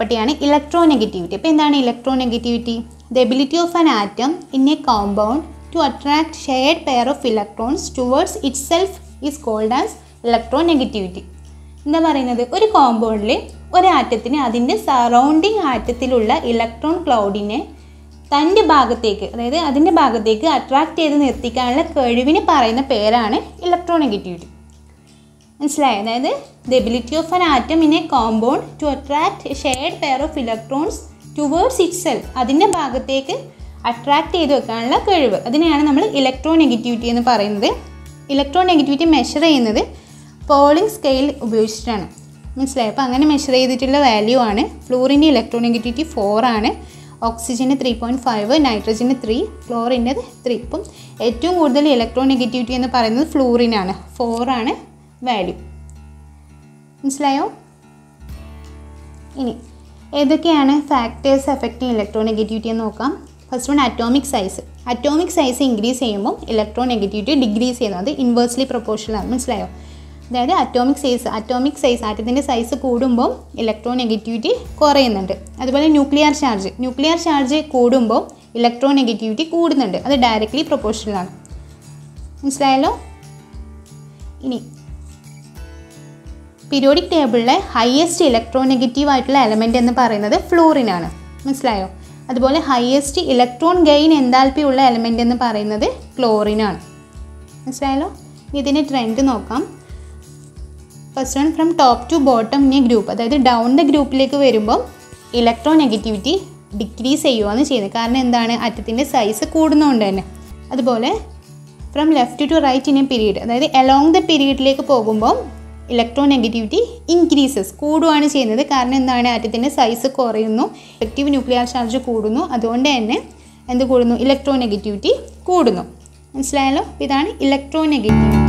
പ്രോപ്പർട്ടിയാണ് electro electronegativity അപ്പോൾ എന്താണ് electronegativity the ability of an atom in a compound to attract shared pair of electrons towards itself is called as electronegativity എന്താ പറയുന്നത് ഒരു കോമ്പൗണ്ടിൽ ഒരു ആറ്റത്തിന് അതിൻ്റെ സറൗണ്ടിങ് ആറ്റത്തിലുള്ള ഇലക്ട്രോൺ ക്ലൗഡിനെ തൻ്റെ ഭാഗത്തേക്ക് അതായത് അതിൻ്റെ ഭാഗത്തേക്ക് അട്രാക്ട് ചെയ്ത് നിർത്തിക്കാനുള്ള കഴിവിന് പറയുന്ന പേരാണ് ഇലക്ട്രോ നെഗറ്റിവിറ്റി മനസ്സിലായോ അതായത് the ability of an atom in a compound to attract shared pair of electrons towards itself അതിൻ്റെ ഭാഗത്തേക്ക് അട്രാക്ട് ചെയ്ത് വെക്കാനുള്ള കഴിവ് അതിനെയാണ് നമ്മൾ ഇലക്ട്രോ നെഗറ്റിവിറ്റി എന്ന് പറയുന്നത് ഇലക്ട്രോ നെഗറ്റിവിറ്റി മെഷർ ചെയ്യുന്നത് പോളിംഗ് സ്കെയിൽ ഉപയോഗിച്ചിട്ടാണ് മനസ്സിലായോ അപ്പോൾ അങ്ങനെ മെഷർ ചെയ്തിട്ടുള്ള വാല്യൂ ആണ് ഫ്ലൂറിൻ്റെ ഇലക്ട്രോ നെഗറ്റിവിറ്റി ഫോർ ആണ് ഓക്സിജന് ത്രീ പോയിൻറ്റ് ഫൈവ് നൈട്രജന് ത്രീ ഫ്ലോറിൻ്റെ ത്രീ ഇപ്പം ഏറ്റവും കൂടുതൽ ഇലക്ട്രോ നെഗറ്റിവിറ്റി എന്ന് പറയുന്നത് ഫ്ലൂറിനാണ് ഫോറാണ് വാല്യൂ മനസ്സിലായോ ഇനി ഏതൊക്കെയാണ് ഫാക്ടേഴ്സ് എഫക്റ്റിംഗ് ഇലക്ട്രോ നെഗറ്റിവിറ്റി എന്ന് നോക്കാം first one atomic size atomic size increase ചെയ്യുമ്പോൾ ഇലക്ട്രോ നെഗറ്റിവിറ്റി ഡിഗ്രീസ് ചെയ്യുന്നത് അത് ഇൻവേഴ്സ്ലി പ്രൊപ്പോർഷനാണ് മനസ്സിലായോ അതായത് അറ്റോമിക് സൈസ് അറ്റോമിക് സൈസ് ആറ്റത്തിൻ്റെ സൈസ് കൂടുമ്പോൾ ഇലക്ട്രോ നെഗറ്റിവിറ്റി കുറയുന്നുണ്ട് അതുപോലെ ന്യൂക്ലിയർ ചാർജ് ന്യൂക്ലിയർ ചാർജ് കൂടുമ്പോൾ ഇലക്ട്രോ നെഗറ്റിവിറ്റി കൂടുന്നുണ്ട് അത് ഡയറക്റ്റ്ലി പ്രൊപ്പോർഷണലാണ് മനസ്സിലായല്ലോ ഇനി പീരിയോഡിക് ടേബിളിലെ ഹയസ്റ്റ് ഇലക്ട്രോ നെഗറ്റീവ് ആയിട്ടുള്ള എലമെൻ്റ് എന്ന് പറയുന്നത് ഫ്ലൂറിനാണ് മനസ്സിലായോ അതുപോലെ ഹയസ്റ്റ് ഇലക്ട്രോൺ ഗെയിൻ എൻതാൽപ്പി ഉള്ള എലമെൻ്റ് എന്ന് പറയുന്നത് ക്ലോറിനാണ് മനസ്സിലായല്ലോ ഇനി ഇതിൻ്റെ ട്രെൻഡ് നോക്കാം first one from top to bottom in a group അതായത് ഡൗൺ ദ ഗ്രൂപ്പിലേക്ക് വരുമ്പോൾ ഇലക്ട്രോ നെഗറ്റിവിറ്റി ഡിക്രീസ് ചെയ്യുകയാണ് ചെയ്യുന്നത് കാരണം എന്താണ് അറ്റത്തിൻ്റെ സൈസ് കൂടുന്നതുകൊണ്ട് തന്നെ അതുപോലെ from left to right in a period അതായത് അലോങ് ദ പീരീഡിലേക്ക് പോകുമ്പോൾ ഇലക്ട്രോ നെഗറ്റിവിറ്റി ഇൻക്രീസസ് കൂടുകയാണ് ചെയ്യുന്നത് കാരണം എന്താണ് ആറ്റത്തിൻ്റെ സൈസ് കുറയുന്നു എഫക്റ്റീവ് ന്യൂക്ലിയർ ചാർജ് കൂടുന്നു അതുകൊണ്ട് തന്നെ എന്ത് കൂടുന്നു ഇലക്ട്രോ നെഗറ്റിവിറ്റി കൂടുന്നു മനസ്സിലായല്ലോ ഇതാണ് ഇലക്ട്രോ നെഗറ്റിവിറ്റി